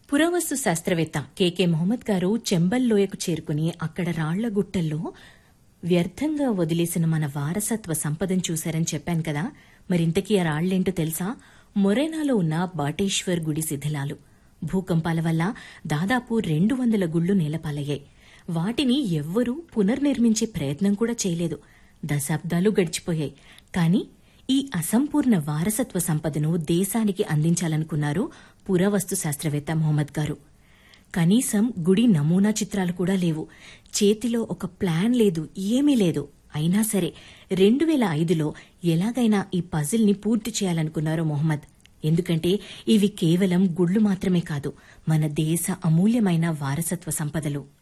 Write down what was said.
పురావస్తు శాస్త్రవేత్త కెకే మొహమ్మద్ గారు చెంబల్ లోయకు చేరుకుని అక్కడ రాళ్ల గుట్టల్లో వ్యర్థంగా వదిలేసిన మన వారసత్వ సంపదను చూశారని చెప్పాను కదా మరింతకీ ఆ రాళ్లేంటో తెలుసా మొరేనాలో ఉన్న బాటేశ్వర్ గుడి శిథిలాలు భూకంపాల వల్ల దాదాపు రెండు వందల గుళ్లు నేలపాలయ్యాయి వాటిని ఎవ్వరూ పునర్నిర్మించే ప్రయత్నం కూడా చేయలేదు దశాబ్దాలు గడిచిపోయాయి కానీ ఈ అసంపూర్ణ వారసత్వ సంపదను దేశానికి అందించాలనుకున్నారు పురావస్తు శాస్త్రవేత్త మొహమ్మద్ గారు కనీసం గుడి నమూనా చిత్రాలు కూడా లేవు చేతిలో ఒక ప్లాన్ లేదు ఏమీ లేదు అయినా సరే రెండు వేల ఐదులో ఎలాగైనా ఈ పజిల్ని పూర్తి చేయాలనుకున్నారు మొహమ్మద్ ఎందుకంటే ఇవి కేవలం గుళ్ళు మాత్రమే కాదు మన దేశ అమూల్యమైన వారసత్వ సంపదలు